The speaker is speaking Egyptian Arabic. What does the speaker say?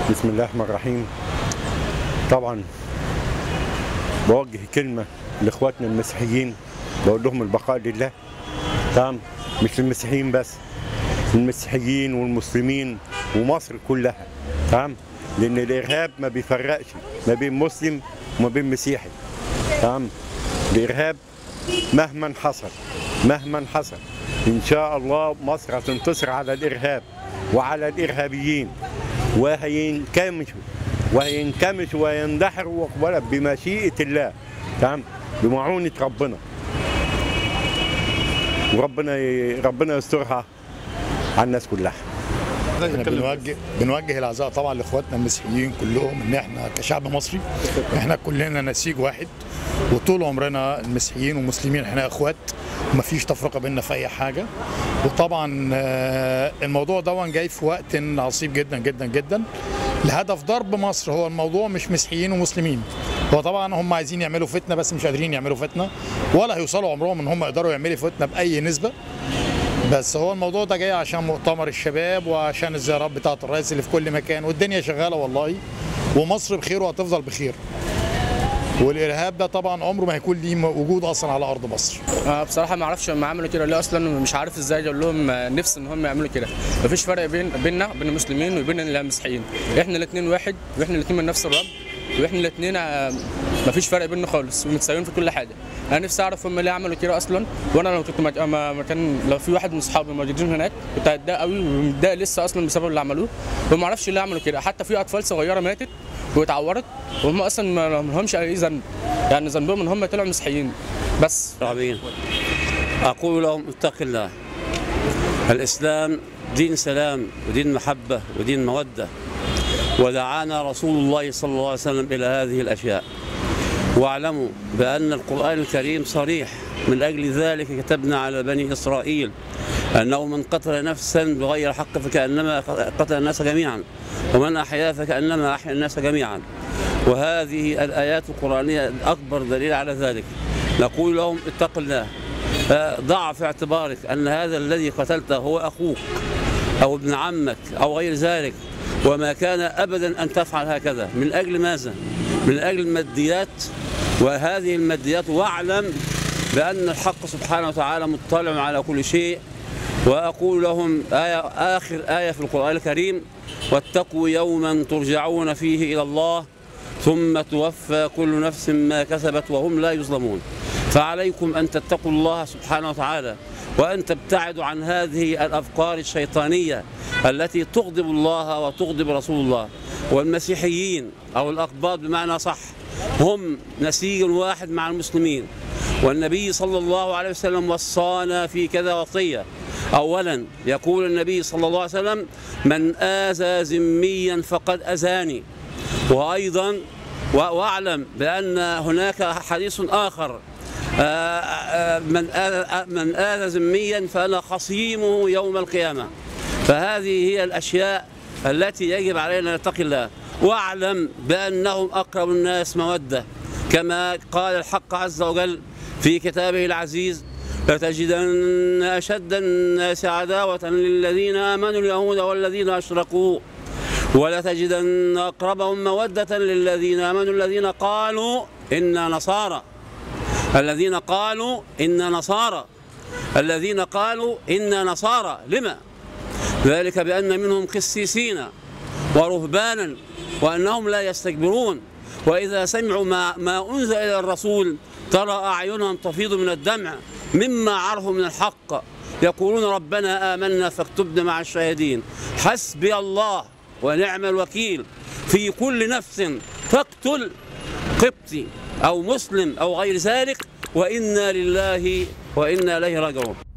بسم الله الرحمن الرحيم طبعا بوجه كلمة لإخواتنا المسيحيين بقول لهم البقاء لله تمام مش المسيحيين بس المسيحيين والمسلمين ومصر كلها تمام لأن الإرهاب ما بيفرقش ما بين مسلم وما بين مسيحي تمام الإرهاب مهما حصل مهما حصل إن شاء الله مصر هتنتصر على الإرهاب وعلى الإرهابيين وهينكمشوا وهينكمشوا ويندحروا ولا بمشيئة الله تمام بمعونة ربنا وربنا ربنا يسترها على الناس كلها احنا بنوجه بنوجه العزاء طبعا لاخواتنا المسيحيين كلهم ان احنا كشعب مصري احنا كلنا نسيج واحد وطول عمرنا المسيحيين والمسلمين احنا اخوات ومفيش تفرقه بيننا في اي حاجه وطبعا آه، الموضوع ده جاي في وقت عصيب جدا جدا جدا لهدف ضرب مصر هو الموضوع مش مسيحيين ومسلمين هو طبعا هم عايزين يعملوا فتنه بس مش قادرين يعملوا فتنه ولا هيوصلوا عمرهم ان هم يقدروا يعملوا فتنه باي نسبه بس هو الموضوع ده جاي عشان مؤتمر الشباب وعشان الزيارات بتاعه الرئيس اللي في كل مكان والدنيا شغاله والله ومصر بخير وهتفضل بخير والارهاب ده طبعا عمره ما هيكون ليه وجود اصلا على ارض مصر آه بصراحه ما اعرفش هم عملوا كده ليه اصلا مش عارف ازاي اقول لهم آه، نفس ان هم يعملوا كده مفيش فرق بين بيننا بين المسلمين وبين المسيحيين احنا الاثنين واحد واحنا الاثنين من نفس الرب واحنا الاثنين مفيش فرق بيننا خالص ومتساويين في كل حاجه انا نفسي اعرف هم ليه عملوا كده اصلا وانا لو كنت مك- ما- مكان لو في واحد من اصحابي موجودين هناك كنت هتضايق قوي ومتضايق لسه اصلا بسبب اللي عملوه وما اعرفش ليه عملوا كده حتى في اطفال صغيره ماتت واتعورت وهم اصلا ما ما لهمش اي ذنب يعني ذنبهم ان هم طلعوا مسيحيين بس العربيين أقول لهم اتق الله الإسلام دين سلام ودين محبة ودين مودة ودعانا رسول الله صلى الله عليه وسلم إلى هذه الأشياء واعلموا بأن القرآن الكريم صريح من أجل ذلك كتبنا على بني إسرائيل أنه من قتل نفسا بغير حق فكأنما قتل الناس جميعا ومن أحيا فكأنما أحيا الناس جميعا وهذه الآيات القرآنية أكبر دليل على ذلك نقول لهم اتقوا الله آه، ضع في اعتبارك أن هذا الذي قتلته هو أخوك أو ابن عمك أو غير ذلك وما كان أبدا أن تفعل هكذا من أجل ماذا؟ من أجل الماديات وهذه الماديات واعلم بأن الحق سبحانه وتعالى مطلع على كل شيء وأقول لهم آية آخر آية في القرآن الكريم واتقوا يوما ترجعون فيه إلى الله ثم توفى كل نفس ما كسبت وهم لا يظلمون فعليكم أن تتقوا الله سبحانه وتعالى وأن تبتعدوا عن هذه الأفكار الشيطانية التي تغضب الله وتغضب رسول الله والمسيحيين أو الأقباط بمعنى صح هم نسيج واحد مع المسلمين والنبي صلى الله عليه وسلم وصانا في كذا وصية أولا يقول النبي صلى الله عليه وسلم من آذى ذميا فقد أذاني وأيضا و- واعلم بأن هناك حديث آخر آه، آه، من آذى من آذى ذميا فأنا خصيمه يوم القيامة فهذه هي الأشياء التي يجب علينا أن نتقي الله واعلم بأنهم أقرب الناس مودة كما قال الحق عز وجل في كتابه العزيز لتجدن أشد الناس عداوة للذين آمنوا اليهود والذين أشركوا ولتجدن أقربهم مودة للذين آمنوا الذين قالوا إنا نصارى الذين قالوا إنا نصارى الذين قالوا إنا نصارى لما؟ ذلك بأن منهم قسيسين ورهبانا وأنهم لا يستكبرون وإذا سمعوا ما, ما أنزل إلى الرسول ترى أعينهم تفيض من الدمع مما عرفوا من الحق يقولون ربنا آمنا فاكتبنا مع الشاهدين حسبي الله ونعم الوكيل في كل نفس تقتل قبطي أو مسلم أو غير ذلك وإنا لله وإنا إليه راجعون